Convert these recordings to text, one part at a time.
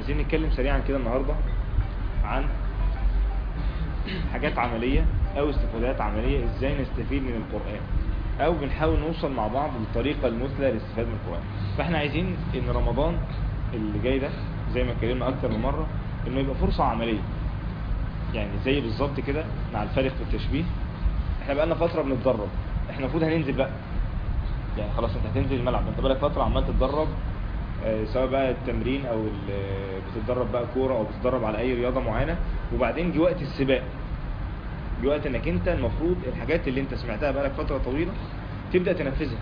عايزين نتكلم سريعا كده النهاردة عن حاجات عملية او استفادات عملية ازاي نستفيد من القرآن او بنحاول نوصل مع بعض بالطريقة المثلى للاستفادة من القرآن فاحنا عايزين ان رمضان اللي جاي ده زي ما اتكلمنا اكتر من مرة انه يبقى فرصة عملية يعني زي بالظبط كده مع الفارق في التشبيه احنا بقالنا فترة بنتدرب احنا المفروض هننزل بقى يعني خلاص انت هتنزل الملعب انت بقالك فترة عمال تتدرب آه، سواء بقى التمرين او ال- بتتدرب بقى كورة او بتتدرب على اي رياضة معينة وبعدين جه وقت السباق جه وقت انك انت المفروض الحاجات اللي انت سمعتها بقالك فترة طويلة تبدأ تنفذها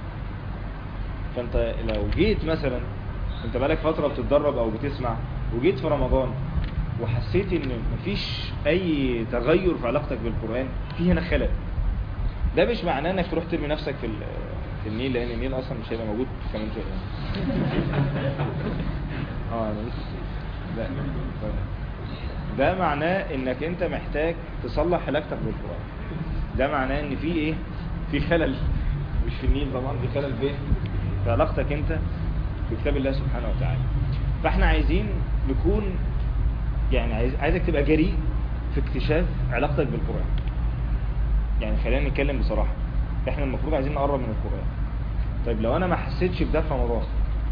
فانت لو جيت مثلا انت بقالك فترة بتتدرب او بتسمع وجيت في رمضان وحسيت ان مفيش اي تغير في علاقتك بالقرآن في هنا خلل ده مش معناه انك تروح ترمي نفسك في ال- في النيل لان النيل اصلا مش هيبقى موجود كمان شويه اه انا لسه لا ده معناه انك انت محتاج تصلح علاقتك بالقران ده معناه ان في ايه في خلل مش في النيل طبعا في خلل فين في علاقتك انت بكتاب الله سبحانه وتعالى فاحنا عايزين نكون يعني عايز عايزك تبقى جريء في اكتشاف علاقتك بالقران يعني خلينا نتكلم بصراحة احنا المفروض عايزين نقرب من القرآن طيب لو انا ما حسيتش بده في رمضان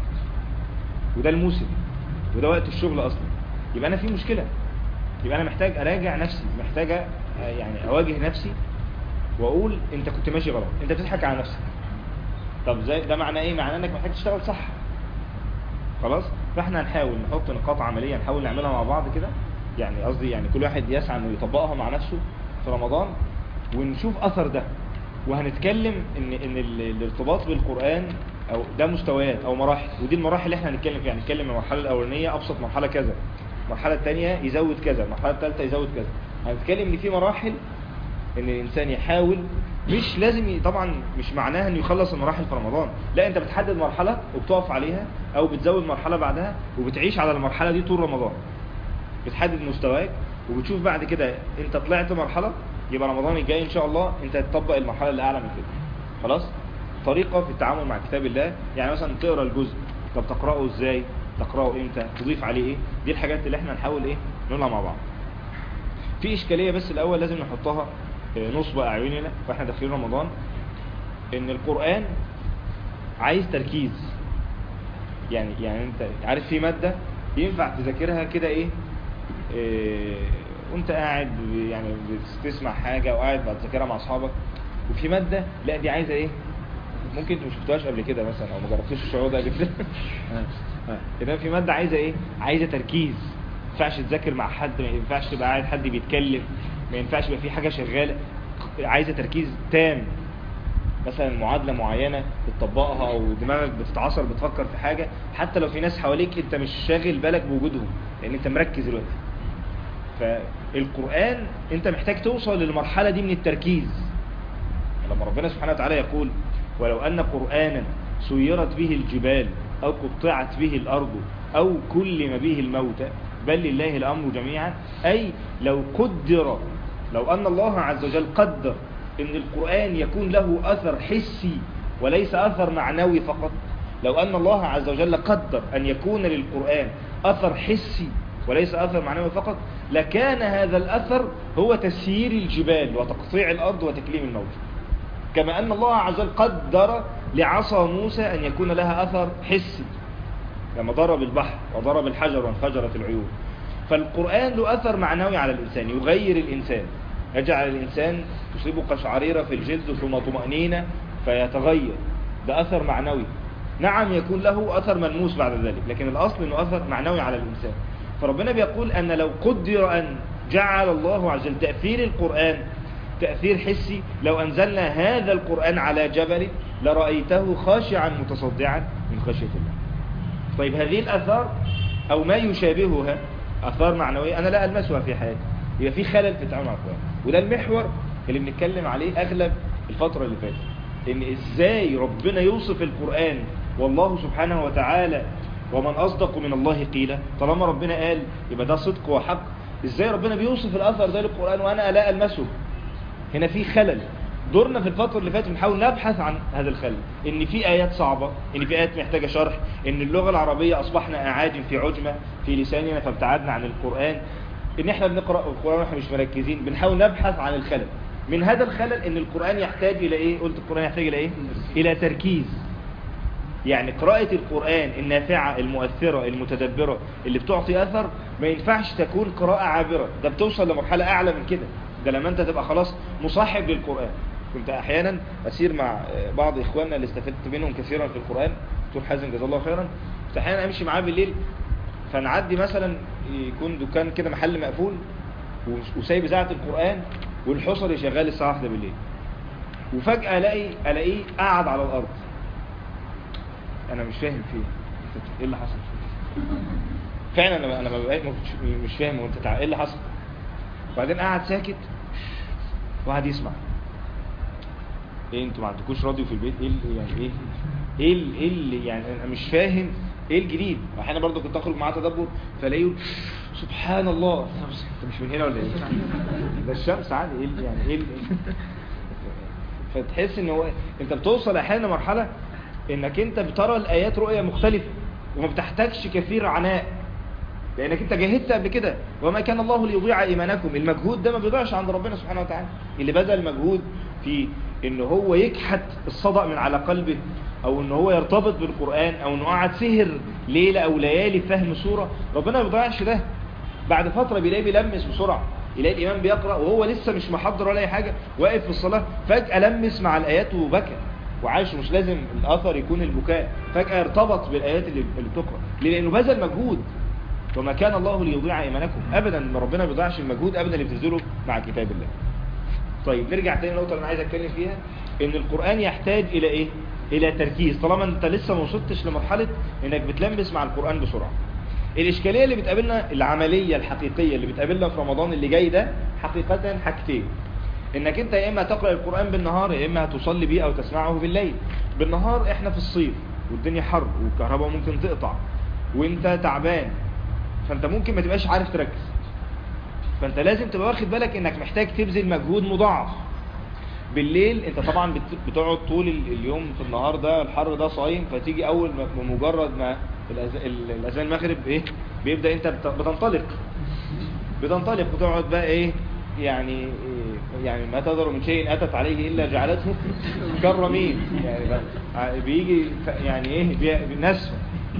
وده الموسم وده وقت الشغل اصلا يبقى انا في مشكلة يبقى انا محتاج اراجع نفسي محتاج أ- يعني اواجه نفسي واقول انت كنت ماشي غلط انت بتضحك على نفسك طب زي ده معناه ايه معناه انك محتاج تشتغل صح خلاص فاحنا هنحاول نحط نقاط عملية نحاول نعملها مع بعض كده يعني قصدي يعني كل واحد يسعى انه يطبقها مع نفسه في رمضان ونشوف اثر ده وهنتكلم ان ان ال- الارتباط بالقرآن او ده مستويات او مراحل ودي المراحل اللي احنا هنتكلم فيها هنتكلم المرحلة الاولانية ابسط مرحلة كذا المرحلة الثانية يزود كذا المرحلة الثالثة يزود كذا هنتكلم ان في مراحل ان الانسان يحاول مش لازم ي... طبعا مش معناها انه يخلص المراحل في رمضان لا انت بتحدد مرحلة وبتقف عليها او بتزود مرحلة بعدها وبتعيش على المرحلة دي طول رمضان بتحدد مستواك وبتشوف بعد كده انت طلعت مرحلة يبقى رمضان الجاي ان شاء الله انت هتطبق المرحلة اللي اعلى من كده خلاص طريقة في التعامل مع كتاب الله يعني مثلا تقرا الجزء طب تقراه ازاي تقراه امتى تضيف عليه ايه دي الحاجات اللي احنا نحاول ايه نقولها مع بعض في اشكالية بس الاول لازم نحطها آه، نصب اعيننا واحنا داخلين رمضان ان القرآن عايز تركيز يعني يعني انت عارف في مادة ينفع تذاكرها كده ايه, إيه وانت قاعد يعني بتسمع حاجة وقاعد بتذاكرها مع اصحابك وفي مادة لا دي عايزة ايه ممكن انت ما شفتهاش قبل كده مثلا او ما جربتوش الشعور ده قبل كده آه. انما في مادة عايزة ايه عايزة تركيز ما ينفعش تذاكر مع حد ما ينفعش تبقى قاعد حد بيتكلم ما ينفعش يبقى في حاجة شغالة عايزة تركيز تام مثلا معادلة معينة بتطبقها او دماغك بتتعصر بتفكر في حاجة حتى لو في ناس حواليك انت مش شاغل بالك بوجودهم لان انت مركز دلوقتي فالقرآن انت محتاج توصل للمرحلة دي من التركيز لما ربنا سبحانه وتعالى يقول ولو ان قرآنا سيرت به الجبال او قطعت به الارض او كلم به الموتى بل لله الامر جميعا اي لو قدر لو ان الله عز وجل قدر ان القرآن يكون له اثر حسي وليس اثر معنوي فقط لو ان الله عز وجل قدر ان يكون للقرآن اثر حسي وليس اثر معنوي فقط لكان هذا الاثر هو تسيير الجبال وتقطيع الارض وتكليم الموت كما ان الله عز وجل قدر لعصا موسى ان يكون لها اثر حسي لما ضرب البحر وضرب الحجر وانفجرت العيون فالقرآن له أثر معنوي على الإنسان يغير الإنسان يجعل الإنسان تصيبه قشعريرة في الجلد ثم طمأنينة فيتغير ده أثر معنوي نعم يكون له أثر ملموس بعد ذلك لكن الأصل أنه أثر معنوي على الإنسان فربنا بيقول أن لو قدر أن جعل الله عز وجل تأثير القرآن تأثير حسي لو أنزلنا هذا القرآن على جبل لرأيته خاشعا متصدعا من خشية الله طيب هذه الأثار أو ما يشابهها أثار معنوية أنا لا ألمسها في حياتي يبقى في خلل في التعامل مع القرآن وده المحور اللي بنتكلم عليه أغلب الفترة اللي فاتت إن إزاي ربنا يوصف القرآن والله سبحانه وتعالى ومن أصدق من الله قيلا طالما ربنا قال يبقى ده صدق وحق إزاي ربنا بيوصف الأثر ده للقرآن وأنا لا ألمسه هنا في خلل دورنا في الفترة اللي فاتت بنحاول نبحث عن هذا الخلل ان في ايات صعبة ان في ايات محتاجة شرح ان اللغة العربية اصبحنا اعاجم في عجمة في لساننا فابتعدنا عن القرآن ان احنا بنقرأ القرآن واحنا مش مركزين بنحاول نبحث عن الخلل من هذا الخلل ان القرآن يحتاج الى ايه قلت القرآن يحتاج الى ايه الى تركيز يعني قراءة القرآن النافعة المؤثرة المتدبرة اللي بتعطي أثر ما ينفعش تكون قراءة عابرة ده بتوصل لمرحلة أعلى من كده ده لما أنت تبقى خلاص مصاحب للقرآن كنت أحيانا أسير مع بعض إخواننا اللي استفدت منهم كثيرا في القرآن دكتور حازم جزاه الله خيرا كنت أحيانا أمشي معاه بالليل فنعدي مثلا يكون دكان كده محل مقفول وسايب إذاعة القرآن والحصري شغال الساعة 1 بالليل وفجأة ألاقي ألاقيه قاعد على الأرض انا مش فاهم فيه ايه اللي حصل فعلا انا انا ما مش فاهم هو انت تع... ايه اللي حصل وبعدين قعد ساكت وقعد يسمع ايه انتوا ما عندكوش راديو في البيت ايه اللي يعني ايه ايه اللي, إيه اللي يعني انا مش فاهم ايه الجديد واحيانا برضو كنت اخرج معاه تدبر فلاقيه سبحان الله انت مش من هنا ولا ايه ده الشمس عادي ايه اللي يعني ايه اللي فتحس ان هو انت بتوصل احيانا لمرحله انك انت بترى الايات رؤية مختلفة وما بتحتاجش كثير عناء لانك انت جاهدت قبل كده وما كان الله ليضيع ايمانكم المجهود ده ما بيضيعش عند ربنا سبحانه وتعالى اللي بذل مجهود في ان هو يكحت الصدأ من على قلبه او ان هو يرتبط بالقرآن او انه قعد سهر ليلة او ليالي فهم سورة ربنا ما بيضيعش ده بعد فترة بيلاقيه بيلمس بسرعة يلاقي الامام بيقرأ وهو لسه مش محضر ولا اي حاجة واقف في الصلاة فجأة لمس مع الايات وبكى وعاش مش لازم الأثر يكون البكاء فجأة ارتبط بالآيات اللي بتقرأ لأنه بذل مجهود وما كان الله ليضيع إيمانكم أبدا ما ربنا ما بيضيعش المجهود أبدا اللي بتبذله مع كتاب الله طيب نرجع تاني النقطة اللي أنا عايز أتكلم فيها إن القرآن يحتاج إلى إيه؟ إلى تركيز طالما أنت لسه ما وصلتش لمرحلة إنك بتلمس مع القرآن بسرعة الإشكالية اللي بتقابلنا العملية الحقيقية اللي بتقابلنا في رمضان اللي جاي ده حقيقة حاجتين انك انت يا اما تقرأ القرآن بالنهار يا اما هتصلي بيه او تسمعه بالليل بالنهار احنا في الصيف والدنيا حر والكهرباء ممكن تقطع وانت تعبان فانت ممكن ما تبقاش عارف تركز فانت لازم تبقى واخد بالك انك محتاج تبذل مجهود مضاعف بالليل انت طبعا بتقعد طول اليوم في النهار ده الحر ده صايم فتيجي اول بمجرد ما الاذان المغرب ايه بيبدأ انت بتنطلق بتنطلق وتقعد بقى ايه يعني يعني ما تذر من شيء أتت عليه إلا جعلته كالرميم يعني بيجي يعني إيه نسفة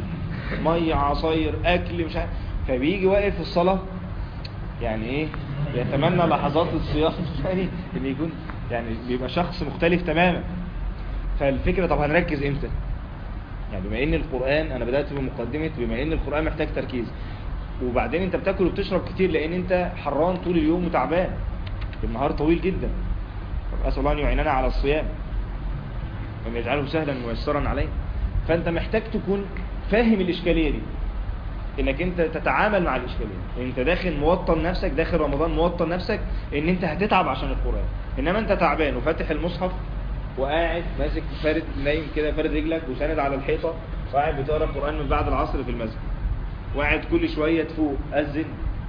مية عصير أكل مش عارف فبيجي واقف في الصلاة يعني إيه يتمنى لحظات الصيام يعني إن يكون يعني بيبقى شخص مختلف تماما فالفكرة طب هنركز إمتى يعني بما إن القرآن أنا بدأت بمقدمة بما إن القرآن محتاج تركيز وبعدين انت بتاكل وبتشرب كتير لان انت حران طول اليوم وتعبان النهار طويل جدا اسال الله ان يعيننا على الصيام وان يجعله سهلا ميسرا عليه فانت محتاج تكون فاهم الاشكاليه دي انك انت تتعامل مع الاشكاليه انت داخل موطن نفسك داخل رمضان موطن نفسك ان انت هتتعب عشان القران انما انت تعبان وفاتح المصحف وقاعد ماسك فارد نايم كده فارد رجلك وساند على الحيطه وقاعد بتقرا القران من بعد العصر في المسجد وقاعد كل شوية تفوق أذن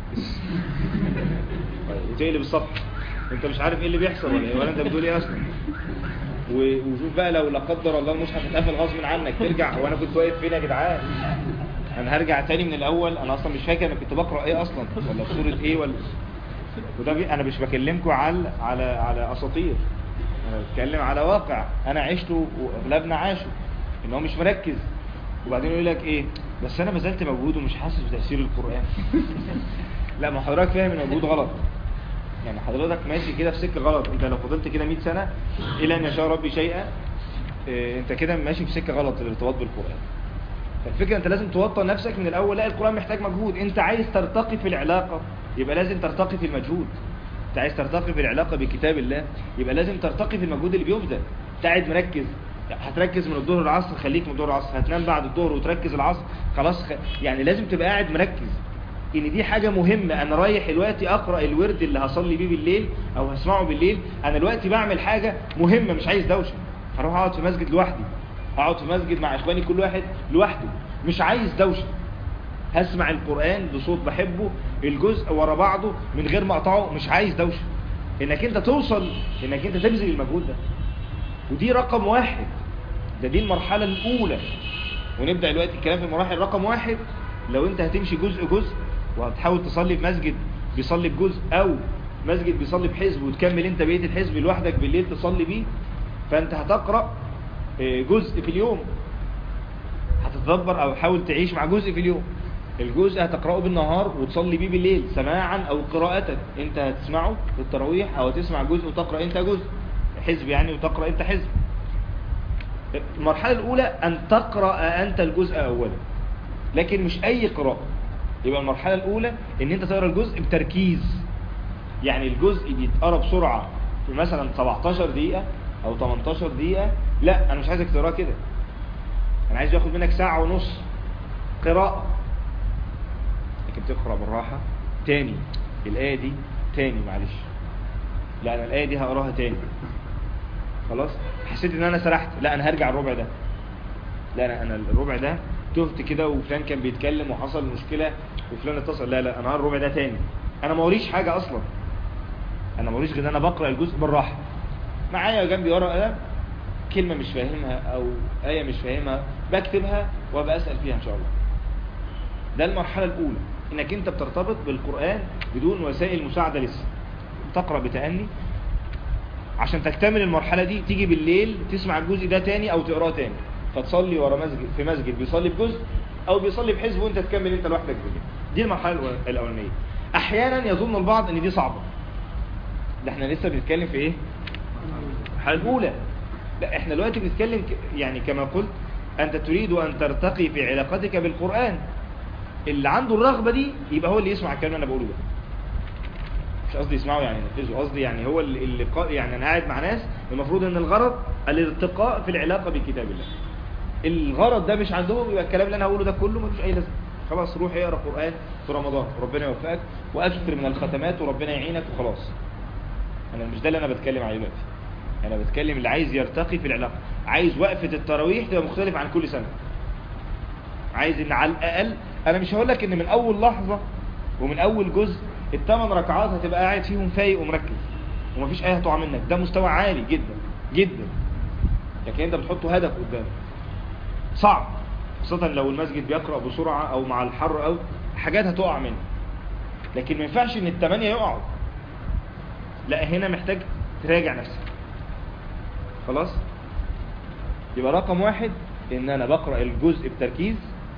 وتقلب الصفحة انت مش عارف ايه اللي بيحصل ولا, ولا انت بتقول ايه اصلا وشوف بقى لو لا قدر الله المصحف اتقفل غصب عنك ترجع وانا كنت واقف فين يا جدعان انا هرجع تاني من الاول انا اصلا مش فاكر انا كنت بقرا ايه اصلا ولا في سوره ايه ولا وده بي... انا مش بكلمكم على على على اساطير انا بتكلم على واقع انا عشته واغلبنا عاشه ان هو مش مركز وبعدين يقول لك ايه بس انا بذلت مجهود ومش حاسس بتأثير القرآن لا ما حضرتك فاهم ان المجهود غلط يعني حضرتك ماشي كده في سكة غلط انت لو فضلت كده 100 سنة الى ان يشاء ربي شيئا اه انت كده ماشي في سكة غلط الارتباط بالقرآن فالفكرة انت لازم توطن نفسك من الاول لا القرآن محتاج مجهود انت عايز ترتقي في العلاقة يبقى لازم ترتقي في المجهود انت عايز ترتقي في العلاقة بكتاب الله يبقى لازم ترتقي في المجهود اللي بيبذل انت قاعد مركز هتركز من الظهر العصر خليك من الظهر العصر هتنام بعد الظهر وتركز العصر خلاص خ... يعني لازم تبقى قاعد مركز ان دي حاجة مهمة انا رايح دلوقتي اقرأ الورد اللي هصلي بيه بالليل او هسمعه بالليل انا دلوقتي بعمل حاجة مهمة مش عايز دوشة هروح اقعد في مسجد لوحدي اقعد في مسجد مع اخواني كل واحد لوحده مش عايز دوشة هسمع القرآن بصوت بحبه الجزء ورا بعضه من غير ما اقطعه مش عايز دوشة انك انت توصل انك انت تبذل المجهود ده ودي رقم واحد ده دي المرحلة الاولى ونبدأ دلوقتي الكلام في المراحل رقم واحد لو انت هتمشي جزء جزء وهتحاول تصلي في مسجد بيصلي بجزء او مسجد بيصلي بحزب وتكمل انت بقيه الحزب لوحدك بالليل تصلي بيه فانت هتقرأ آه، جزء في اليوم هتتدبر او حاول تعيش مع جزء في اليوم الجزء هتقرأه بالنهار وتصلي بيه بالليل سماعا او قراءة انت هتسمعه في التراويح او تسمع جزء وتقرأ انت جزء حزب يعني وتقرأ انت حزب المرحلة الاولى ان تقرأ انت الجزء اولا لكن مش اي قراءة يبقى المرحلة الاولى ان انت تقرأ الجزء بتركيز يعني الجزء بيتقرأ بسرعة في مثلا 17 دقيقة او 18 دقيقة لا انا مش عايزك تقرأ كده انا عايز ياخد منك ساعة ونص قراءة لكن تقرأ بالراحة تاني الآية دي تاني معلش لا انا الآية دي هقراها تاني خلاص حسيت ان انا سرحت لا انا هرجع الربع ده لا انا انا الربع ده تهت كده وفلان كان بيتكلم وحصل مشكلة وفلان اتصل لا لا انا هقرا الربع ده تاني انا ما وريش حاجة اصلا انا ما وريش غير ان انا بقرأ الجزء بالراحة معايا جنبي ورقة قلم كلمة مش فاهمها او آية مش فاهمها بكتبها وابقى اسأل فيها ان شاء الله ده المرحلة الاولى انك انت بترتبط بالقرآن بدون وسائل مساعدة لسه تقرأ بتأني عشان تكتمل المرحلة دي تيجي بالليل تسمع الجزء ده تاني او تقراه تاني فتصلي ورا مسجد في مسجد بيصلي بجزء او بيصلي بحزب وانت تكمل انت لوحدك بالليل دي المرحلة الأول- الاولانية احيانا يظن البعض ان دي صعبة ده احنا لسه بنتكلم في ايه المرحلة الاولى لا احنا دلوقتي بنتكلم ك- يعني كما قلت انت تريد ان ترتقي في علاقتك بالقرآن اللي عنده الرغبة دي يبقى هو اللي يسمع الكلام اللي انا بقوله ده مش قصدي يسمعه يعني ينفذه قصدي يعني هو اللي اللي قا- يعني انا قاعد مع ناس المفروض ان الغرض الارتقاء في العلاقة بكتاب الله الغرض ده مش عندهم يبقى الكلام اللي انا هقوله ده كله ملوش اي لازمه خلاص روح اقرا قرآن في رمضان ربنا يوفقك واكثر من الختمات وربنا يعينك وخلاص انا مش ده اللي انا بتكلم عليه دلوقتي انا بتكلم اللي عايز يرتقي في العلاقة عايز وقفة التراويح تبقى مختلف عن كل سنة عايز ان على الاقل انا مش هقول لك ان من اول لحظة ومن اول جزء الثمان ركعات هتبقى قاعد فيهم فايق ومركز ومفيش اي هتقع منك ده مستوى عالي جدا جدا لكن انت بتحطه هدف قدامك صعب خاصة لو المسجد بيقرأ بسرعة او مع الحر او حاجات هتقع منك لكن ما ينفعش ان الثمانية يقعوا لا هنا محتاج تراجع نفسك خلاص يبقى رقم واحد ان انا بقرأ الجزء بتركيز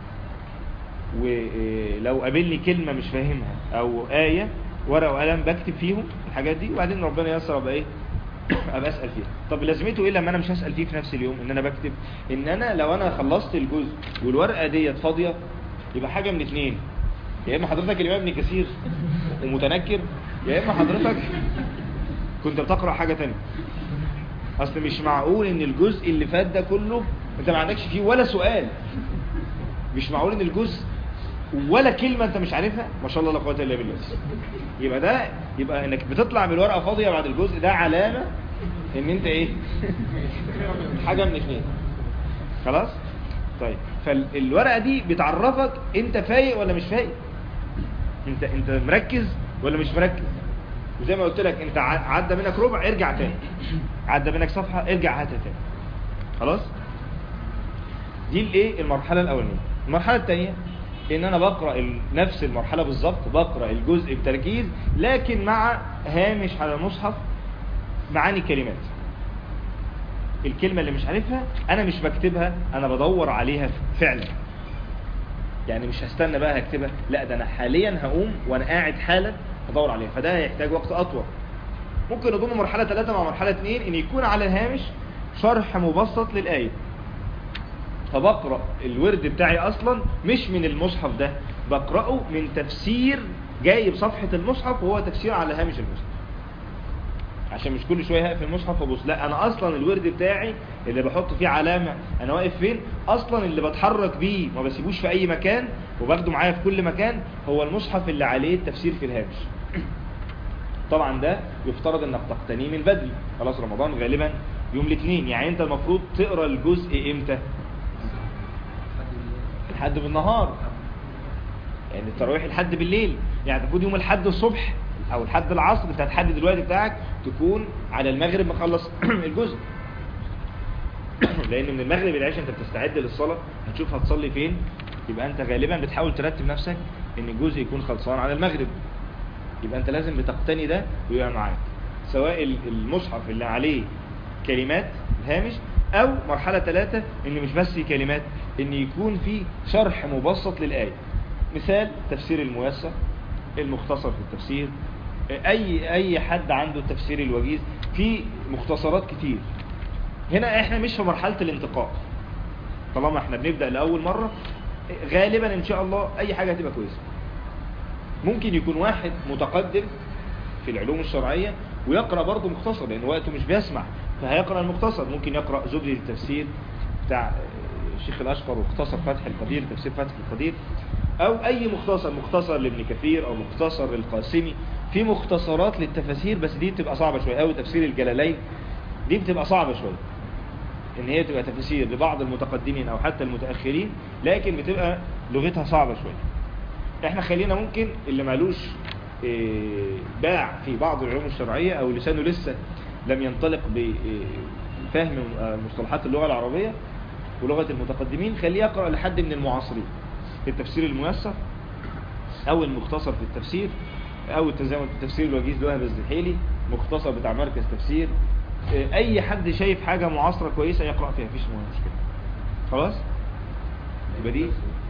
ولو قابلني كلمة مش فاهمها او آية ورقة وقلم بكتب فيهم الحاجات دي وبعدين ربنا ييسر ابقى ايه ابقى اسال فيها طب لازمته ايه لما انا مش هسال فيه في نفس اليوم ان انا بكتب ان انا لو انا خلصت الجزء والورقه ديت فاضيه يبقى حاجه من اتنين يا اما حضرتك الامام ابن كثير ومتنكر يا اما حضرتك كنت بتقرا حاجه تانية اصل مش معقول ان الجزء اللي فات ده كله انت ما عندكش فيه ولا سؤال مش معقول ان الجزء ولا كلمة انت مش عارفها ما شاء الله لا قوه الا بالله يبقى ده يبقى انك بتطلع بالورقة فاضية بعد الجزء ده علامة ان انت ايه حاجة من اثنين خلاص طيب فالورقة دي بتعرفك انت فايق ولا مش فايق انت انت مركز ولا مش مركز وزي ما قلت لك انت ع- عدى منك ربع ارجع تاني عدى منك صفحة ارجع هاتها تاني خلاص دي الايه المرحلة الاولانية المرحلة الثانية ان انا بقرأ ال- نفس المرحلة بالظبط بقرأ الجزء بتركيز لكن مع هامش على المصحف معاني كلمات الكلمة اللي مش عارفها انا مش بكتبها انا بدور عليها فعلا يعني مش هستنى بقى هكتبها لا ده انا حاليا هقوم وانا قاعد حالا ادور عليها فده هيحتاج وقت اطول ممكن نضم مرحلة ثلاثة مع مرحلة اثنين ان يكون على الهامش شرح مبسط للآية فبقرأ الورد بتاعي اصلا مش من المصحف ده بقرأه من تفسير جاي بصفحة المصحف وهو تفسير على هامش المصحف عشان مش كل شوية هقف المصحف وابص لا انا اصلا الورد بتاعي اللي بحط فيه علامة انا واقف فين اصلا اللي بتحرك بيه ما بسيبوش في اي مكان وباخده معايا في كل مكان هو المصحف اللي عليه التفسير في الهامش طبعا ده يفترض انك تقتنيه من بدري خلاص رمضان غالبا يوم الاثنين يعني انت المفروض تقرا الجزء امتى لحد بالنهار يعني التراويح لحد بالليل يعني المفروض يوم الحد الصبح او لحد العصر انت هتحدد الوقت بتاعك تكون على المغرب مخلص الجزء لان من المغرب العشاء انت بتستعد للصلاة هتشوف هتصلي فين يبقى انت غالبا بتحاول ترتب نفسك ان الجزء يكون خلصان على المغرب يبقى انت لازم بتقتني ده ويبقى معاك سواء المصحف اللي عليه كلمات هامش او مرحلة ثلاثة ان مش بس كلمات ان يكون في شرح مبسط للآية مثال تفسير الميسر المختصر في التفسير اي اي حد عنده التفسير الوجيز في مختصرات كتير هنا احنا مش في مرحلة الانتقاء طالما احنا بنبدأ لأول مرة غالبا ان شاء الله اي حاجة هتبقى كويسة ممكن يكون واحد متقدم في العلوم الشرعية ويقرأ برضه مختصر لان وقته مش بيسمع فهيقرأ المختصر ممكن يقرأ زبدة التفسير بتاع الشيخ الاشقر ومختصر فتح القدير تفسير فتح القدير او اي مختصر مختصر لابن كثير او مختصر للقاسمي في مختصرات للتفاسير بس دي بتبقى صعبة شوية او تفسير الجلالين دي بتبقى صعبة شوية ان هي تبقى تفسير لبعض المتقدمين او حتى المتأخرين لكن بتبقى لغتها صعبة شوية احنا خلينا ممكن اللي مالوش باع في بعض العلوم الشرعية او لسانه لسه لم ينطلق بفهم مصطلحات اللغة العربية ولغة المتقدمين خليه يقرأ لحد من المعاصرين التفسير الميسر او المختصر في التفسير او التزامن في التفسير الوجيز لوهب الزحيلي مختصر بتاع مركز تفسير اي حد شايف حاجة معاصرة كويسة يقرأ فيها مفيش مشكلة خلاص يبقى دي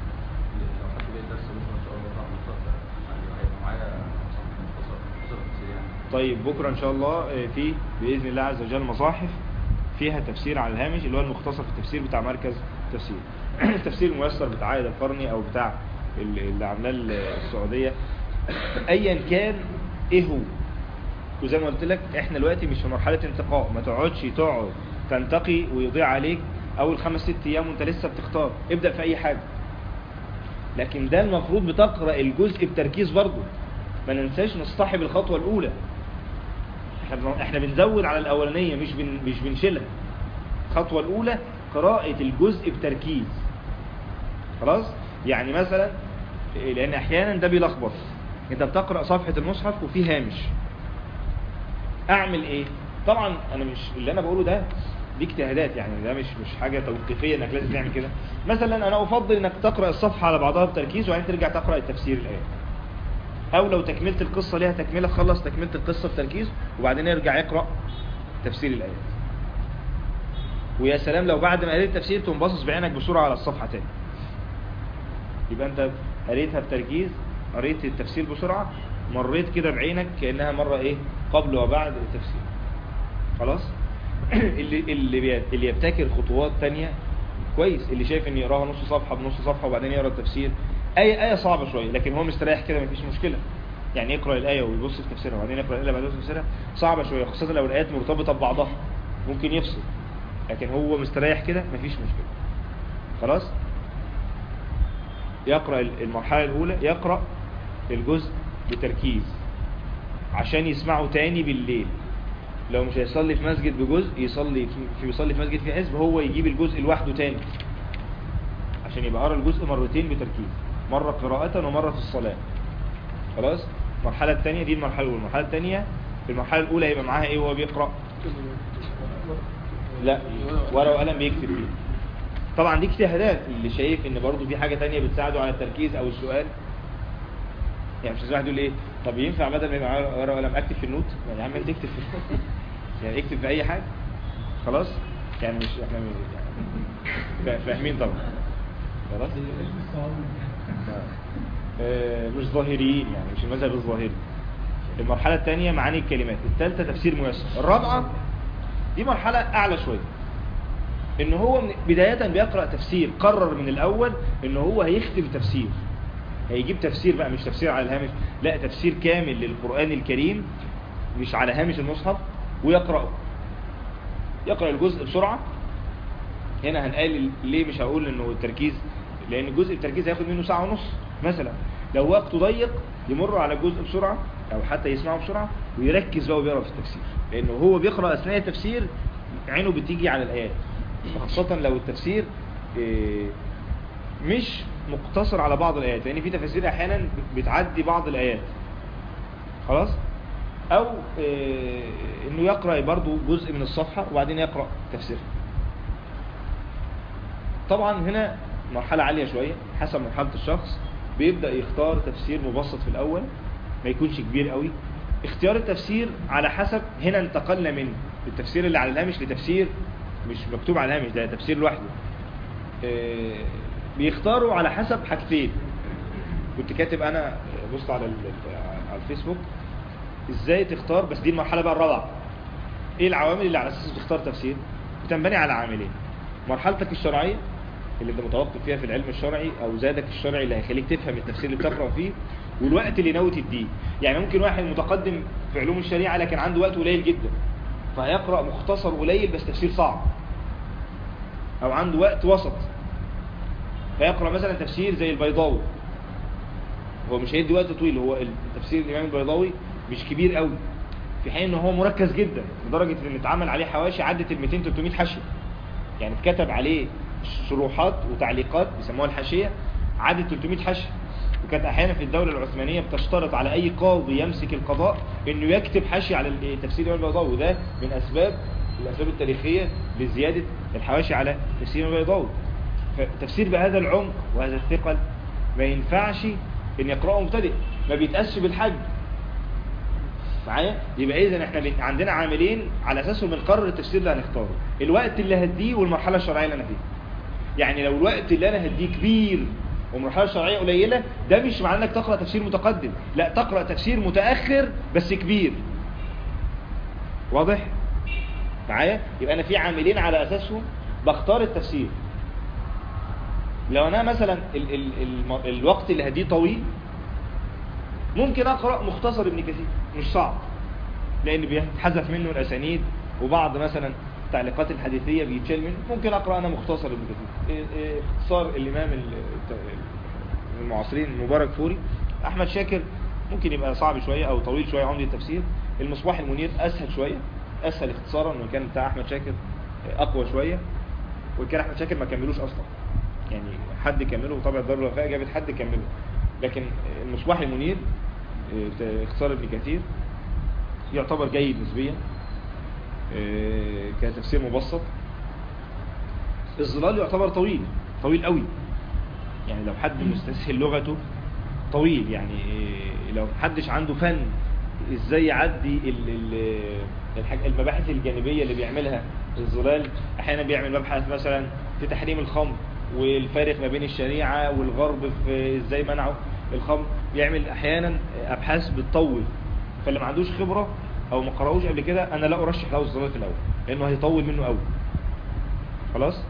طيب بكرة ان شاء الله في بإذن الله عز وجل مصاحف فيها تفسير على الهامش اللي هو المختصر في التفسير بتاع مركز تفسير التفسير الميسر بتاع عائد القرني او بتاع اللي عاملاه السعودية ايا كان ايه هو وزي ما قلت لك احنا دلوقتي مش في مرحلة انتقاء ما تقعدش تقعد تنتقي ويضيع عليك اول خمس ست ايام وانت لسه بتختار ابدأ في اي حاجة لكن ده المفروض بتقرأ الجزء بتركيز برضه ما ننساش نصطحب الخطوة الاولى احنا بنزود على الاولانية مش بن مش بنشيلها الخطوة الاولى قراءة الجزء بتركيز خلاص يعني مثلا لان احيانا ده بيلخبط انت بتقرأ صفحة المصحف وفي هامش اعمل ايه طبعا انا مش اللي انا بقوله ده دي اجتهادات يعني ده مش مش حاجة توقيفية انك لازم تعمل كده مثلا انا افضل انك تقرأ الصفحة على بعضها بتركيز وبعدين ترجع تقرأ التفسير الايه او لو تكملت القصة ليها تكملة خلص تكملة القصة بتركيز وبعدين يرجع يقرأ تفسير الايات ويا سلام لو بعد ما قريت التفسير تقوم باصص بعينك بسرعة على الصفحة تاني يبقى انت قريتها بتركيز قريت التفسير بسرعة مريت كده بعينك كأنها مرة ايه قبل وبعد التفسير خلاص اللي اللي اللي يبتكر خطوات تانية كويس اللي شايف ان يقراها نص صفحة بنص صفحة وبعدين يقرا التفسير اي ايه صعبة شوية لكن هو مستريح كده مفيش مشكلة يعني يقرا الايه ويبص في تفسيرها وبعدين يقرا الايه وبعدين يبص في تفسيرها صعبة شوية خاصة لو الايات مرتبطة ببعضها ممكن يفصل لكن هو مستريح كده مفيش مشكلة خلاص يقرأ المرحلة الأولى يقرأ الجزء بتركيز عشان يسمعه تاني بالليل لو مش هيصلي في مسجد بجزء يصلي في يصلي في مسجد في حزب هو يجيب الجزء لوحده تاني عشان يبقى قرأ الجزء مرتين بتركيز مرة قراءة ومرة في الصلاة خلاص المرحلة الثانية دي المرحلة الأولى المرحلة الثانية في المرحلة الأولى يبقى معاها إيه وهو بيقرأ لا ورقة وقلم بيكتب فيه طبعا دي اجتهادات اللي شايف ان برضو في حاجة تانية بتساعده على التركيز او السؤال يعني مش واحد يقول ايه طب ينفع بدل ما يبقى ورقة وقلم اكتب في النوت يعني يا عم انت اكتب في يعني اكتب في اي حاجة خلاص يعني مش احنا يعني فاهمين طبعا خلاص آه مش ظاهريين يعني مش المذهب الظاهري المرحلة الثانية معاني الكلمات الثالثة تفسير ميسر الرابعة دي مرحلة اعلى شوية ان هو من بداية بيقرأ تفسير قرر من الاول ان هو هيختم تفسير هيجيب تفسير بقى مش تفسير على الهامش لا تفسير كامل للقرآن الكريم مش على هامش المصحف ويقرأه يقرأ الجزء بسرعة هنا هنقال ليه مش هقول انه التركيز لان الجزء التركيز هياخد منه ساعة ونص مثلا لو وقته ضيق يمر على الجزء بسرعة او حتى يسمعه بسرعة ويركز بقى وبيقرأ في التفسير لانه هو بيقرأ اثناء التفسير عينه بتيجي على الايات خاصة لو التفسير مش مقتصر على بعض الآيات لأن في تفاسير أحيانا بتعدي بعض الآيات خلاص او آه، انه يقرأ برضو جزء من الصفحة وبعدين يقرأ تفسيرها طبعا هنا مرحلة عالية شوية حسب مرحلة الشخص بيبدأ يختار تفسير مبسط في الأول ما يكونش كبير قوي اختيار التفسير على حسب هنا انتقلنا من التفسير اللي على الهامش لتفسير مش مكتوب على الهامش ده تفسير لوحده آه، بيختاروا على حسب حاجتين كنت كاتب انا بص على ال- على الفيسبوك ازاي تختار بس دي المرحله بقى الرابعه ايه العوامل اللي على اساسها تختار تفسير بتنبني على عاملين مرحلتك الشرعيه اللي انت متوقف فيها في العلم الشرعي او زادك الشرعي اللي هيخليك تفهم التفسير اللي بتقرا فيه والوقت اللي ناوي تديه يعني ممكن واحد متقدم في علوم الشريعه لكن عنده وقت قليل جدا فهيقرا مختصر قليل بس تفسير صعب او عنده وقت وسط فيقرا مثلا تفسير زي البيضاوي هو مش هيدي وقت طويل هو تفسير الامام البيضاوي مش كبير قوي في حين ان هو مركز جدا لدرجه ان اتعمل عليه حواشي عدت ال 200 300 حاشيه يعني اتكتب عليه شروحات وتعليقات بيسموها الحاشيه عدت 300 حاشيه وكانت احيانا في الدوله العثمانيه بتشترط على اي قاضي يمسك القضاء انه يكتب حاشيه على ال- تفسير الامام البيضاوي وده من اسباب الاسباب التاريخيه لزياده الحواشي على تفسير الامام البيضاوي فتفسير بهذا العمق وهذا الثقل ما ينفعش ان يقرأه مبتدئ ما بيتقاسش بالحج معايا يبقى اذا احنا بن- عندنا عاملين على اساسهم بنقرر التفسير اللي هنختاره الوقت اللي هديه والمرحله الشرعيه اللي انا فيها يعني لو الوقت اللي انا هديه كبير والمرحله الشرعيه قليله ده مش معناه انك تقرا تفسير متقدم لا تقرا تفسير متاخر بس كبير واضح معايا يبقى انا في عاملين على اساسهم بختار التفسير لو انا مثلا ال ال ال الوقت اللي هديه طويل ممكن اقرا مختصر ابن كثير مش صعب لان بيتحذف منه الاسانيد وبعض مثلا التعليقات الحديثيه بيتشال منه ممكن اقرا انا مختصر ابن كثير إيه- إيه اختصار الامام ال- الت- المعاصرين المبارك فوري احمد شاكر ممكن يبقى صعب شويه او طويل شويه عمدي التفسير المصباح المنير اسهل شويه اسهل اختصارا وان كان بتاع احمد شاكر اقوى شويه وان كان احمد شاكر ما كملوش اصلا يعني حد كمله وطبع الدار الوفاء جابت حد كمله لكن المصباح المنير اه، اختصار ابن كثير يعتبر جيد نسبيا اه، كتفسير مبسط الظلال يعتبر طويل طويل قوي يعني لو حد مستسهل لغته طويل يعني اه، لو محدش عنده فن ازاي يعدي ال- ال- الحاج- المباحث الجانبية اللي بيعملها الظلال احيانا بيعمل مبحث مثلا في تحريم الخمر والفارق ما بين الشريعة والغرب في ازاي منعوا الخمر يعمل احيانا ابحاث بتطول فاللي ما عندوش خبرة او ما قراهوش قبل كده انا لا ارشح له الظلال في الاول لانه هيطول منه قوي خلاص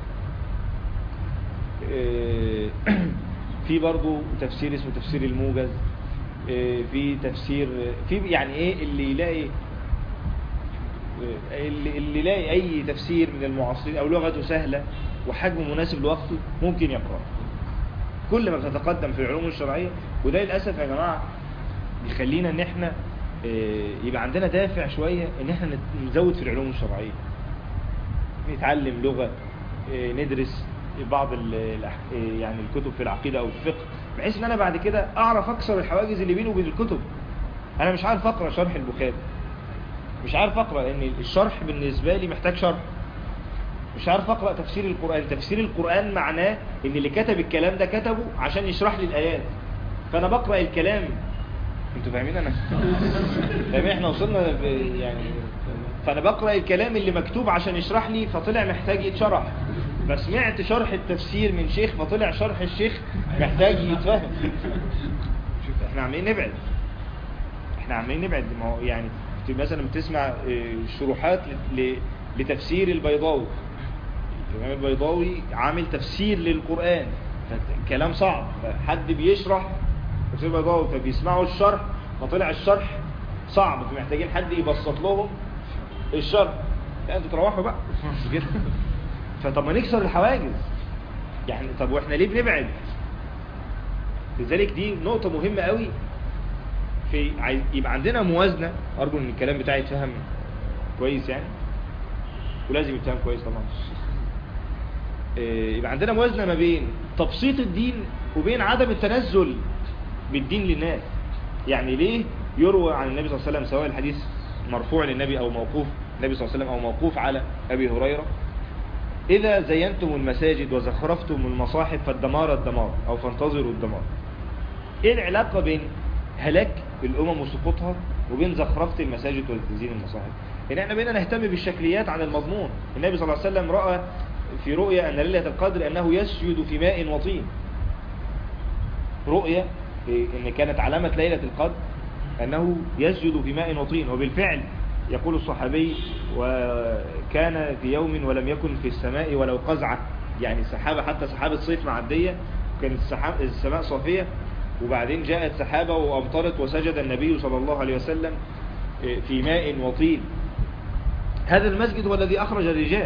إيه، في برضو تفسير اسمه تفسير الموجز إيه، في تفسير في يعني ايه اللي يلاقي اللي اللي يلاقي اي تفسير من المعاصرين او لغته سهلة وحجمه مناسب لوقته ممكن يقرأ كل ما بتتقدم في العلوم الشرعية وده للأسف يا جماعة بيخلينا ان احنا آه، يبقى عندنا دافع شوية ان احنا نت- نزود في العلوم الشرعية نتعلم لغة آه، ندرس بعض ال- الأح- آه، يعني الكتب في العقيدة او الفقه بحيث ان انا بعد كده اعرف اكسر الحواجز اللي بيني وبين الكتب انا مش عارف اقرا شرح البخاري مش عارف اقرا لان الشرح بالنسبة لي محتاج شرح مش عارف اقرا تفسير القران تفسير القران معناه ان اللي كتب الكلام ده كتبه عشان يشرح لي الايات فانا بقرا الكلام انتوا فاهمين انا فاهمين احنا وصلنا ب- يعني فانا بقرا الكلام اللي مكتوب عشان يشرح لي فطلع محتاج يتشرح فسمعت شرح التفسير من شيخ فطلع شرح الشيخ محتاج يتفهم شوف احنا عمالين نبعد احنا عمالين نبعد ما هو يعني كنت مثلا بتسمع اه، شروحات ل- ل- لتفسير البيضاوي الإمام البيضاوي عامل تفسير للقرآن فكلام صعب فحد بيشرح تفسير البيضاوي فبيسمعوا الشرح فطلع الشرح صعب فمحتاجين حد يبسط لهم الشرح لا انتوا تروحوا بقى مش كده فطب ما نكسر الحواجز يعني طب واحنا ليه بنبعد لذلك دي نقطة مهمة قوي في عايز يبقى عندنا موازنة أرجو إن الكلام بتاعي يتفهم كويس يعني ولازم يتفهم كويس طبعا إيه، يبقى عندنا موازنة ما بين تبسيط الدين وبين عدم التنزل بالدين للناس يعني ليه يروى عن النبي صلى الله عليه وسلم سواء الحديث مرفوع للنبي أو موقوف النبي صلى الله عليه وسلم أو موقوف على أبي هريرة إذا زينتم المساجد وزخرفتم المصاحف فالدمار الدمار أو فانتظروا الدمار إيه العلاقة بين هلاك الأمم وسقوطها وبين زخرفة المساجد وتزيين المصاحف إن احنا بقينا نهتم بالشكليات عن المضمون النبي صلى الله عليه وسلم رأى في رؤيا أن ليلة القدر أنه يسجد في ماء وطين رؤيا إن كانت علامة ليلة القدر أنه يسجد في ماء وطين وبالفعل يقول الصحابي وكان في يوم ولم يكن في السماء ولو قزعة يعني سحابة حتى سحابة صيف معدية كانت السماء صافية وبعدين جاءت سحابة وأمطرت وسجد النبي صلى الله عليه وسلم في ماء وطين هذا المسجد هو الذي أخرج الرجال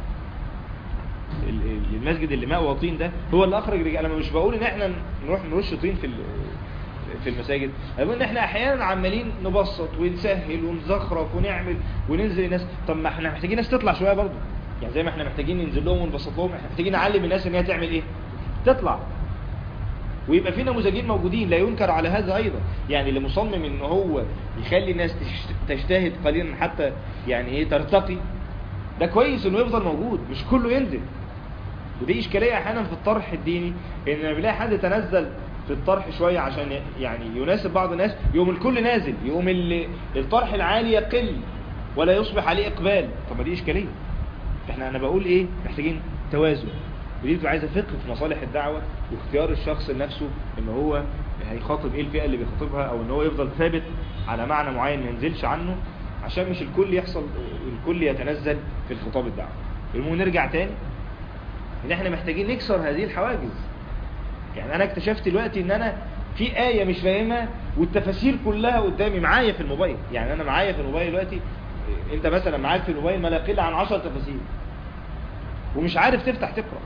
المسجد اللي ماء وطين ده هو اللي أخرج الرجال أنا مش بقول إن احنا نروح نرش طين في في المساجد أقول إن احنا أحيانا عمالين نبسط ونسهل ونزخرف ونعمل وننزل الناس طب ما احنا محتاجين ناس تطلع شوية برضه يعني زي ما احنا محتاجين ننزل لهم ونبسط لهم احنا محتاجين نعلم الناس ان هي تعمل ايه تطلع ويبقى في نموذجين موجودين لا ينكر على هذا ايضا يعني اللي مصمم ان هو يخلي الناس تجتهد قليلا حتى يعني ايه ترتقي ده كويس انه يفضل موجود مش كله ينزل ودي اشكاليه احيانا في الطرح الديني ان لما بيلاقي حد تنزل في الطرح شوية عشان يعني يناسب بعض الناس يقوم الكل نازل يقوم الطرح العالي يقل ولا يصبح عليه اقبال طب ما دي اشكاليه احنا انا بقول ايه محتاجين توازن ودي بتبقى عايزه فقه في مصالح الدعوه واختيار الشخص لنفسه ان هو هيخاطب ايه الفئه اللي بيخاطبها او ان هو يفضل ثابت على معنى معين ما ينزلش عنه عشان مش الكل يحصل الكل يتنزل في الخطاب الدعوي المهم نرجع تاني ان احنا محتاجين نكسر هذه الحواجز يعني انا اكتشفت دلوقتي ان انا في آية مش فاهمها والتفاسير كلها قدامي معايا في الموبايل يعني انا معايا في الموبايل دلوقتي انت مثلا معاك في الموبايل ما لا يقل عن 10 تفاسير ومش عارف تفتح تقرأ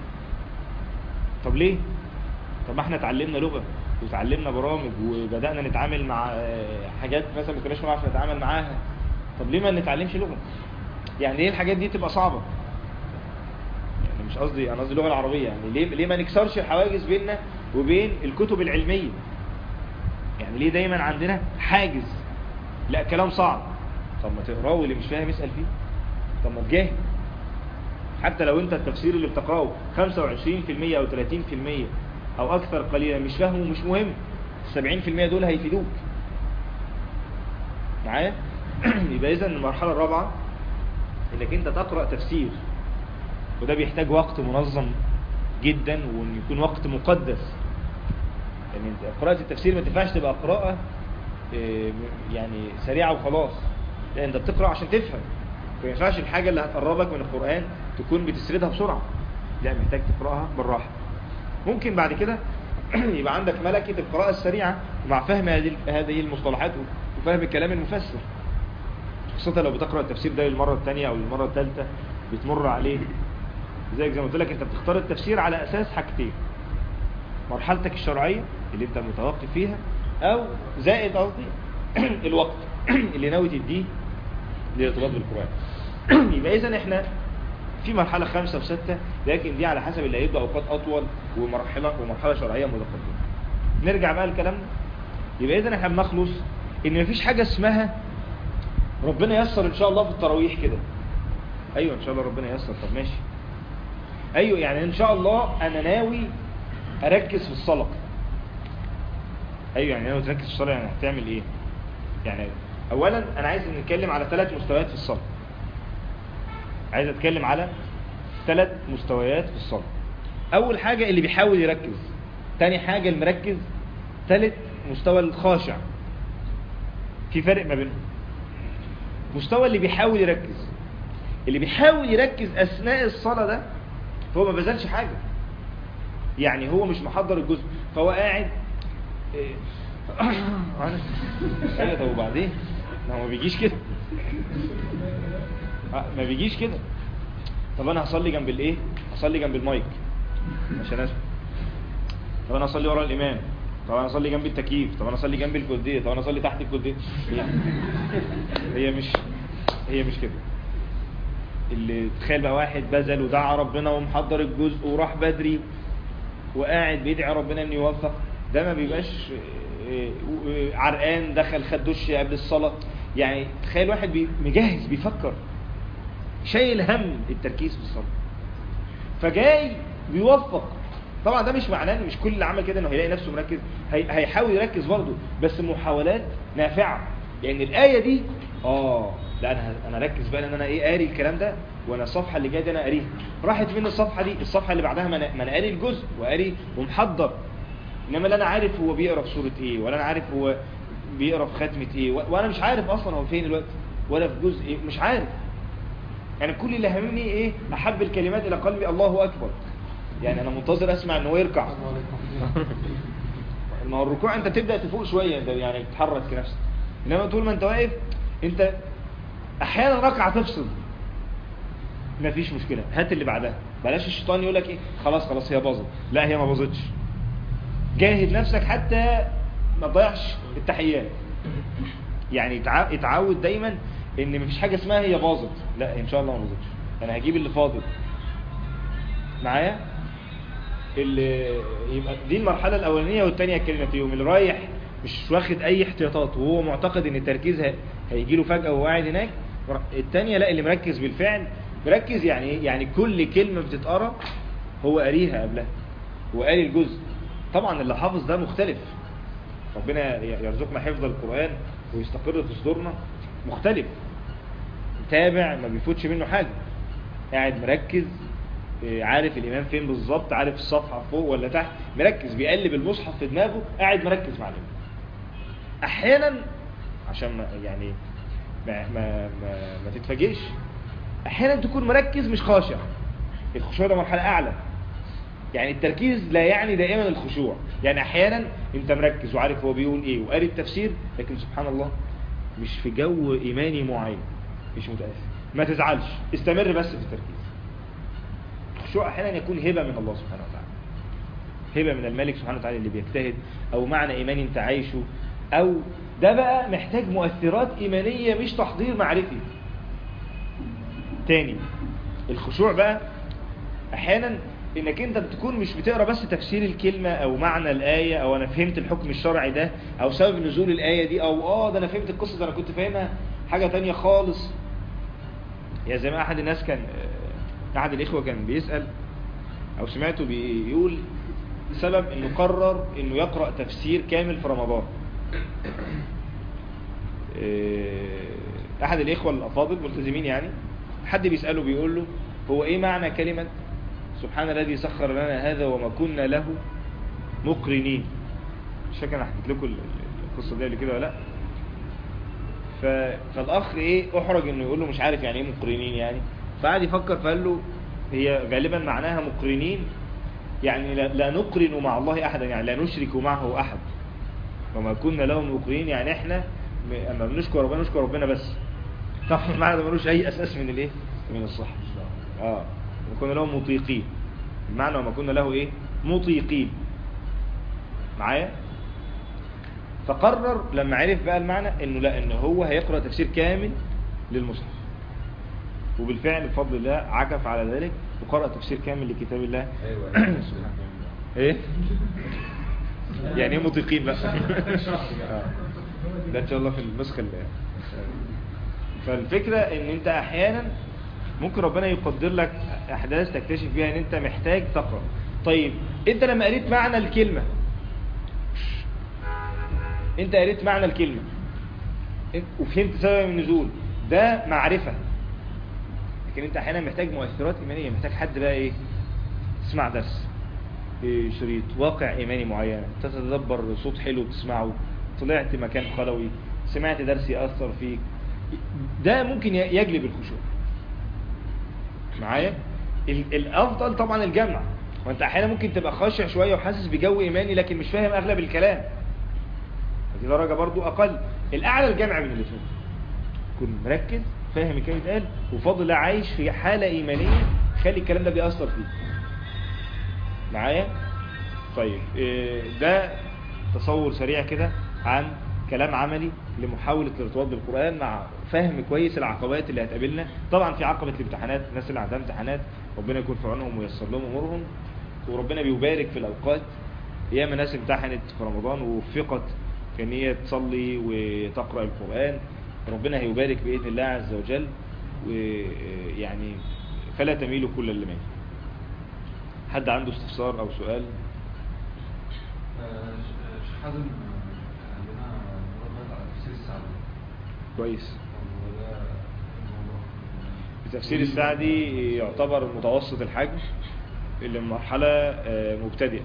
طب ليه طب ما احنا اتعلمنا لغة وتعلمنا برامج وبدأنا نتعامل مع حاجات مثلا ما كناش نعرف نتعامل معاها طب ليه ما نتعلمش لغة يعني ليه الحاجات دي تبقى صعبة يعني مش قصدي انا قصدي اللغة العربية يعني ليه ليه ما نكسرش الحواجز بيننا وبين الكتب العلمية يعني ليه دايما عندنا حاجز لا كلام صعب طب ما تقراه واللي مش فاهم يسأل فيه طب ما تجاهد حتى لو انت التفسير اللي بتقراه 25% او 30% او اكثر قليلا مش فاهمه مش مهم ال 70% دول هيفيدوك معايا يبقى اذا المرحلة الرابعة انك انت تقرأ تفسير وده بيحتاج وقت منظم جدا وان يكون وقت مقدس يعني انت قراءة التفسير ما تنفعش تبقى قراءة يعني سريعة وخلاص لا انت بتقرأ عشان تفهم ما ينفعش الحاجة اللي هتقربك من القرآن تكون بتسردها بسرعة لا محتاج تقرأها بالراحة ممكن بعد كده يبقى عندك ملكة القراءة السريعة مع فهم هذه المصطلحات وفهم الكلام المفسر خاصة لو بتقرأ التفسير ده للمرة الثانية أو للمرة الثالثة بتمر عليه زي زي ما قلت لك انت بتختار التفسير على أساس حاجتين مرحلتك الشرعية اللي انت متوقف فيها أو زائد قصدي الوقت اللي ناوي تديه للارتباط بالقرآن يبقى إذا احنا في مرحلة خمسة وستة لكن دي على حسب اللي هيبدأ أوقات أطول ومرحلة ومرحلة شرعية متقدمة نرجع بقى لكلامنا يبقى إذا احنا بنخلص إن مفيش حاجة اسمها ربنا يسر إن شاء الله في التراويح كده أيوة إن شاء الله ربنا يسر طب ماشي أيوة يعني إن شاء الله أنا ناوي أركز في الصلاة أيوة يعني ناوي تركز في الصلاة يعني هتعمل إيه يعني أولا أنا عايز نتكلم على ثلاث مستويات في الصلاة عايز أتكلم على ثلاث مستويات في الصلاة أول حاجة اللي بيحاول يركز تاني حاجة المركز ثالث مستوى الخاشع في فرق ما بينهم مستوى اللي بيحاول يركز اللي بيحاول يركز أثناء الصلاة ده هو ما بذلش حاجة يعني هو مش محضر الجزء فهو قاعد إيه ايه طب وبعدين ما هو ما بيجيش كده ما بيجيش كده طب انا هصلي جنب الايه هصلي جنب المايك عشان اسمع طب انا هصلي ورا الامام طب انا اصلي جنب التكييف طب انا اصلي جنب الكوديه طب انا اصلي تحت الكوديه هي, هي مش هي مش كده اللي تخيل بقى واحد بذل ودعا ربنا ومحضر الجزء وراح بدري وقاعد بيدعي ربنا انه يوفق ده ما بيبقاش عرقان دخل خد دش قبل الصلاة يعني تخيل واحد بي- مجهز بيفكر شايل هم التركيز في الصلاة فجاي بيوفق طبعا ده مش معناه ان مش كل اللي عمل كده انه هيلاقي نفسه مركز هي هيحاول يركز برضه بس محاولات نافعه لان الايه دي اه لا انا ه- انا اركز بقى ان انا ايه قاري الكلام ده وانا الصفحه اللي جايه دي انا قاريها راحت فين الصفحه دي الصفحه اللي بعدها ما انا ما أنا قاري الجزء وقاري ومحضر انما لا انا عارف هو بيقرا في سوره ايه ولا انا عارف هو بيقرا في ختمه ايه و- وانا مش عارف اصلا هو فين دلوقتي ولا في جزء ايه مش عارف يعني كل اللي هاممني ايه احب الكلمات الى قلبي الله اكبر يعني انا منتظر اسمع ان هو يركع ما هو الركوع انت بتبدا تفوق شويه انت يعني بتتحرك في نفسك انما طول ما انت واقف انت احيانا ركعه تفصل مفيش مشكله هات اللي بعدها بلاش الشيطان يقول لك ايه خلاص خلاص هي باظت لا هي ما باظتش جاهد نفسك حتى ما تضيعش التحيات يعني اتع- اتعود دايما ان مفيش حاجه اسمها هي باظت لا ان شاء الله ما باظتش انا هجيب اللي فاضل معايا اللي يبقى دي المرحله الاولانيه والثانيه الكلمه فيهم اللي رايح مش واخد اي احتياطات وهو معتقد ان التركيز ه- هيجي له فجاه وهو قاعد هناك الثانيه لا اللي مركز بالفعل مركز يعني ايه يعني كل كلمه بتتقرا هو قاريها قبلها هو قاري الجزء طبعا اللي حافظ ده مختلف ربنا يرزقنا حفظ القران ويستقر في صدورنا مختلف تابع ما بيفوتش منه حاجه قاعد مركز إيه، عارف الامام فين بالظبط عارف الصفحه فوق ولا تحت مركز بيقلب المصحف في دماغه قاعد مركز مع الامام احيانا عشان ما يعني ما ما ما, ما تتفاجئش احيانا تكون مركز مش خاشع الخشوع ده مرحله اعلى يعني التركيز لا يعني دائما الخشوع يعني احيانا انت مركز وعارف هو بيقول ايه وقاري التفسير لكن سبحان الله مش في جو ايماني معين مش متاثر ما تزعلش استمر بس في التركيز الخشوع احيانا يكون هبه من الله سبحانه وتعالى هبه من الملك سبحانه وتعالى اللي بيجتهد او معنى ايماني انت عايشه او ده بقى محتاج مؤثرات ايمانيه مش تحضير معرفي تاني الخشوع بقى احيانا انك انت بتكون مش بتقرا بس تفسير الكلمه او معنى الايه او انا فهمت الحكم الشرعي ده او سبب نزول الايه دي او اه ده انا فهمت القصه ده انا كنت فاهمها حاجه تانية خالص يا زي ما احد الناس كان آه، احد الاخوه كان بيسال او سمعته بيقول سبب انه قرر انه يقرا تفسير كامل في رمضان آه، احد الاخوه الافاضل ملتزمين يعني حد بيساله بيقول له هو ايه معنى كلمه سبحان الذي سخر لنا هذا وما كنا له مقرنين مش فاكر انا حكيت لكم ال- ال- القصه دي قبل كده ولا لا ف... فالاخ ايه احرج انه يقول له مش عارف يعني ايه مقرنين يعني فقعد يفكر فقال له هي غالبا معناها مقرنين يعني لا, لا نقرن مع الله احدا يعني لا نشرك معه احد وما كنا له مقرنين يعني احنا م- اما بنشكر ربنا نشكر ربنا بس طبعا المعنى ده ملوش اي اساس من الايه من الصحه اه وكنا له مطيقين المعنى وما كنا له ايه مطيقين معايا فقرر لما عرف بقى المعنى انه لا ان هو هيقرا تفسير كامل للمصحف وبالفعل بفضل الله عكف على ذلك وقرأ تفسير كامل لكتاب الله ايوه ايه يعني ايه مطيقين بقى آه. ده ان شاء الله في النسخه اللي فالفكره ان انت احيانا ممكن ربنا يقدر لك احداث تكتشف بيها ان انت محتاج تقرا طيب انت لما قريت معنى الكلمه انت قريت معنى الكلمه وفهمت سبب النزول ده معرفه لكن انت احيانا محتاج مؤثرات ايمانيه محتاج حد بقى ايه تسمع درس إيه شريط واقع ايماني معين تتدبر صوت حلو تسمعه طلعت مكان خلوي سمعت درس يأثر فيك ده ممكن يجلب الخشوع معايا ال- الافضل طبعا الجمع وانت احيانا ممكن تبقى خاشع شويه وحاسس بجو ايماني لكن مش فاهم اغلب الكلام دي درجه برضو اقل الاعلى الجمع بين الاثنين تكون مركز فاهم الكلام اتقال وفضل الله عايش في حاله ايمانيه خلي الكلام ده بيأثر فيك معايا طيب إيه، ده تصور سريع كده عن كلام عملي لمحاولة الارتباط بالقرآن مع فهم كويس العقبات اللي هتقابلنا طبعا في عقبة الامتحانات الناس اللي عندها امتحانات ربنا يكون في عونهم وييسر لهم امورهم وربنا بيبارك في الاوقات ياما ناس امتحنت في رمضان ووفقت في ان هي تصلي وتقرأ القرآن ربنا هيبارك بإذن الله عز وجل ويعني فلا تميلوا كل اللي ميل حد عنده استفسار او سؤال شيخ حازم عندنا رد على تفسير السعدي كويس هو ده الموضوع تفسير السعدي يعتبر متوسط الحجم اللي مرحلة آه، مبتدئة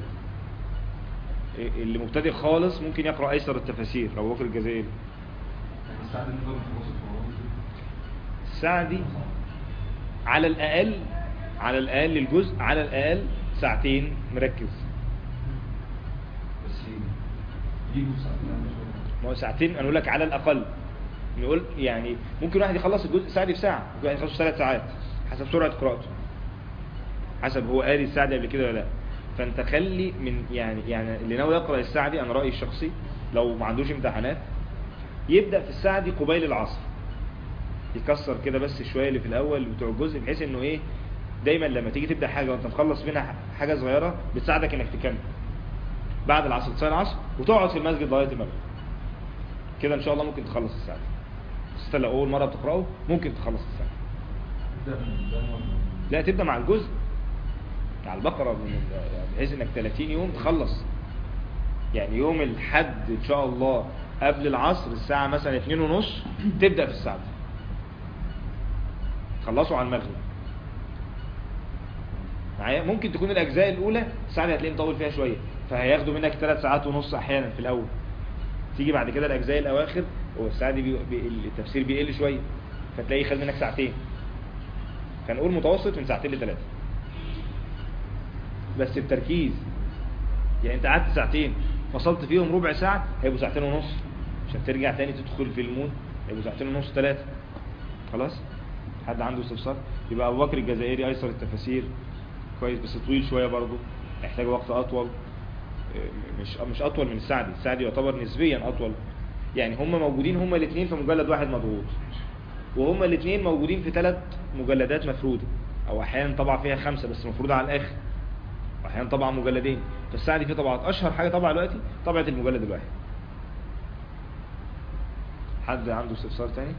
اللي مبتدئ خالص ممكن يقرأ أيسر التفاسير أبو بكر الجزائري يعني السعدي نقدر نتواصل في السعدي على الأقل على الأقل الجزء على الأقل ساعتين مركز بس يجوا ساعتين ما هو ساعتين أنا أقول لك على الأقل نقول يعني ممكن واحد يخلص الجزء السعدي في ساعة ممكن واحد يخلصه في ثلاث ساعات حسب سرعة قراءته حسب هو قاري السعدي قبل كده ولا لا فانت خلي من يعني يعني اللي ناوي يقرأ السعدي أنا رأيي الشخصي لو ما عندوش امتحانات يبدأ في السعدي قبيل العصر يكسر كده بس شوية اللي في الأول بتوع الجزء بحيث انه ايه دايما لما تيجي تبدأ حاجة وانت مخلص منها حاجة صغيرة بتساعدك انك تكمل بعد العصر تصلي العصر وتقعد في المسجد لغاية المغرب كده ان شاء الله ممكن تخلص السعدي بس انت لو اول مرة بتقرأه ممكن تخلص السعدي تبدأ من قدام ولا لا تبدأ مع الجزء مع البقرة من ال- يعني بحيث انك 30 يوم تخلص يعني يوم الحد ان شاء الله قبل العصر الساعة مثلا 2 ونص تبدأ في السعدي تخلصوا على المغرب معايا ممكن تكون الاجزاء الاولى السعدي هتلاقيه مطول فيها شوية فهياخدوا منك 3 ساعات ونص احيانا في الاول تيجي بعد كده الاجزاء الاواخر هو السعدي بي... بي... التفسير بيقل شوية فتلاقيه خد منك ساعتين فنقول متوسط من ساعتين لثلاثة بس بتركيز يعني انت قعدت ساعتين فصلت فيهم ربع ساعة هيبقوا ساعتين ونص عشان ترجع تاني تدخل في المود هيبقوا ساعتين ونص ثلاثة خلاص حد عنده استفسار يبقى ابو بكر الجزائري ايسر التفاسير كويس بس طويل شوية برضو يحتاج وقت اطول اه، مش مش اطول من السعدي السعدي يعتبر نسبيا اطول يعني هم موجودين هم الاثنين في مجلد واحد مضغوط وهم الاثنين موجودين في ثلاث مجلدات مفرودة او احيانا طبعا فيها خمسة بس مفروضة على الاخر واحيانا طبعا مجلدين فالسعدي فيه طبعات اشهر حاجة طبعا دلوقتي طبعة المجلد الواحد حد عنده استفسار تاني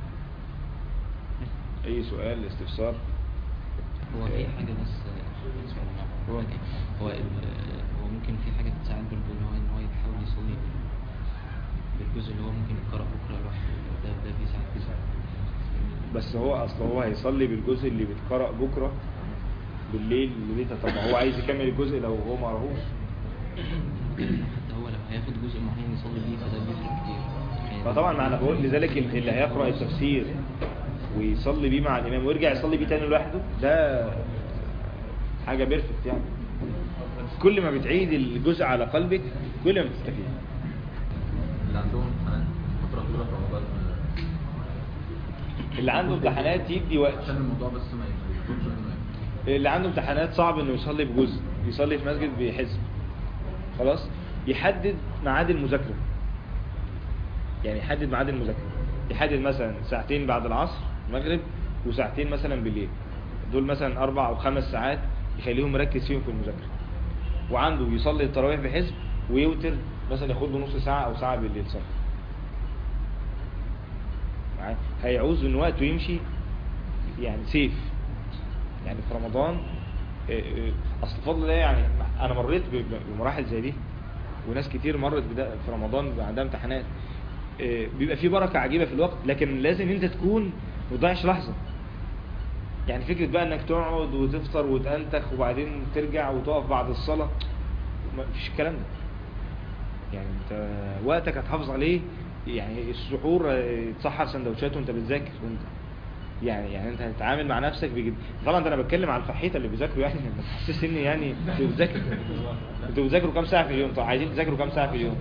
اي سؤال استفسار هو في حاجة بس سؤال هو- هو هو ال- هو ممكن في حاجة تساعد برضه ان هو ان هو يحاول يصلي بالجزء اللي هو ممكن يقرأ بكرة لوحده ده ده بيساعد جزء بس هو اصل هو هيصلي بالجزء اللي بيتقرأ بكرة بالليل الليل طب ما هو عايز يكمل الجزء لو هو ما قراهوش حتى هو لو هياخد جزء معين يصلي بيه فده بيفرق كتير يعني فطبعا ما انا بقول لذلك اللي هيقرأ التفسير ويصلي بيه مع الامام ويرجع يصلي بيه تاني لوحده ده حاجة بيرفكت يعني كل ما بتعيد الجزء على قلبك كل ما بتستفيد اللي عندهم امتحانات فترة طويلة في رمضان اللي عنده امتحانات يدي وقت عشان الموضوع بس ما يكونش انه اللي عنده امتحانات صعب انه يصلي بجزء يصلي في مسجد بحزب خلاص يحدد ميعاد المذاكره يعني يحدد ميعاد المذاكره يحدد مثلا ساعتين بعد العصر المغرب وساعتين مثلا بالليل دول مثلا اربع او خمس ساعات يخليهم مركز فيهم في المذاكره وعنده يصلي التراويح بحزب ويوتر مثلا ياخد له نص ساعه او ساعه بالليل صلاه معايا؟ هيعوز ان وقته يمشي يعني سيف يعني في رمضان آه، آه، اصل فضل الله يعني انا مريت ب- ب- بمراحل زي دي وناس كتير مرت بدا في رمضان بيبقى عندها امتحانات آه، بيبقى في بركة عجيبة في الوقت لكن لازم انت تكون ما تضيعش لحظة يعني فكرة بقى انك تقعد وتفطر وتنتخ وبعدين ترجع وتقف بعد الصلاة ما فيش الكلام ده يعني انت وقتك هتحافظ عليه يعني السحور آه، تسحر سندوتشات وانت بتذاكر وانت يعني يعني انت هتتعامل مع نفسك بجد طبعا ده انا بتكلم على الفحيطه اللي بيذاكروا يعني ما تحسسش اني يعني انتوا بتذاكروا انتوا بتذاكروا كام ساعه في اليوم طب عايزين تذاكروا كام ساعه في اليوم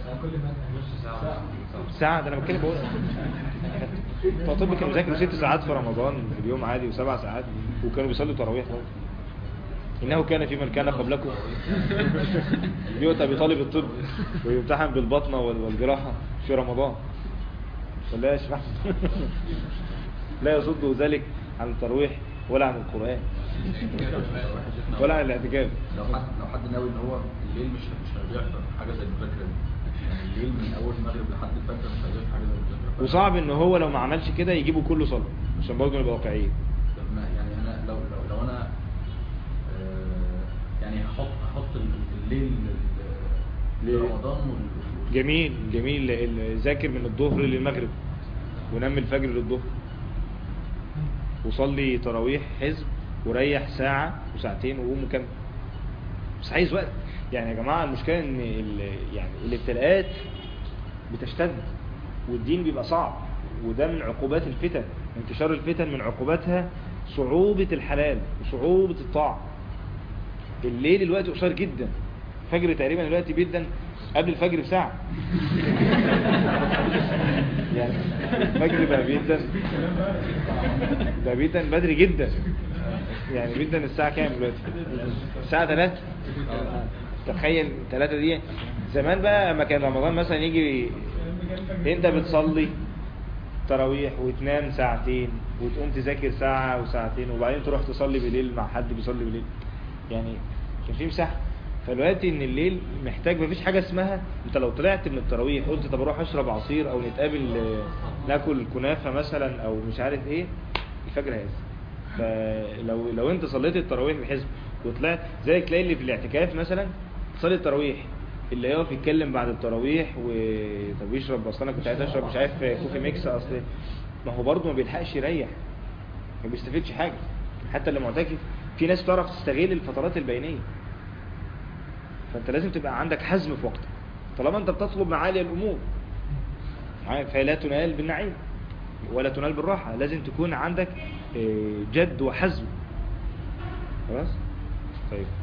ساعه ده انا بتكلم بقول بتوع طب كانوا بيذاكروا ست ساعات في رمضان في اليوم عادي وسبع ساعات وكانوا بيصلوا تراويح برضه انه كان في من كان قبلكم يؤتى بطالب الطب ويمتحن بالبطنه وال- والجراحه في رمضان ولا يشرح لا يصد ذلك عن الترويح ولا عن القرآن ولا عن الاعتكاف لو حد لو حد ناوي ان هو الليل مش مش هيضيع في حاجه زي المذاكره دي يعني الليل من اول المغرب لحد الفجر مش هيجيب حاجه زي الفجر وصعب ان هو لو ما عملش كده يجيبه كله صلاة عشان برضه نبقى واقعيين طب ما يعني انا لو لو, لو انا آه، يعني هحط هحط الليل لل- ليه؟ لرمضان وال- وال- جميل جميل ال- ذاكر من الظهر للمغرب ونام الفجر للظهر وصلي تراويح حزب وريح ساعة وساعتين وقوم مكمل بس عايز وقت يعني يا جماعة المشكلة ان ال- يعني الابتلاءات بتشتد والدين بيبقى صعب وده من عقوبات الفتن انتشار الفتن من عقوباتها صعوبة الحلال وصعوبة الطاعة الليل الوقت قصير جدا الفجر تقريبا الوقت جدا قبل الفجر بساعة يعني الفجر بقى جدا ده جدا بدري جدا يعني جدا الساعة كام دلوقتي الساعة 3 تخيل 3 دي زمان بقى لما كان رمضان مثلا يجي انت بتصلي تراويح وتنام ساعتين وتقوم تذاكر ساعة وساعتين وبعدين تروح تصلي بالليل مع حد بيصلي بالليل يعني كان في مساحة فالوقت ان الليل محتاج مفيش حاجة اسمها انت لو طلعت من التراويح قلت طب اروح اشرب عصير او نتقابل آه، ناكل كنافة مثلا او مش عارف ايه الفجر هيأذن فلو لو انت صليت التراويح بحزب وطلعت زي تلاقي اللي في الاعتكاف مثلا صلي التراويح اللي يقف يتكلم بعد التراويح و طب يشرب اصل انا كنت عايز اشرب مش عارف كوفي ميكس اصل ما هو برضه ما بيلحقش يريح ما بيستفيدش حاجه حتى اللي معتكف في ناس تعرف تستغل الفترات البينيه فانت لازم تبقى عندك حزم في وقتك طالما انت بتطلب معالي الامور معايا؟ فلا تنال بالنعيم ولا تنال بالراحه لازم تكون عندك آه، جد وحزم خلاص طيب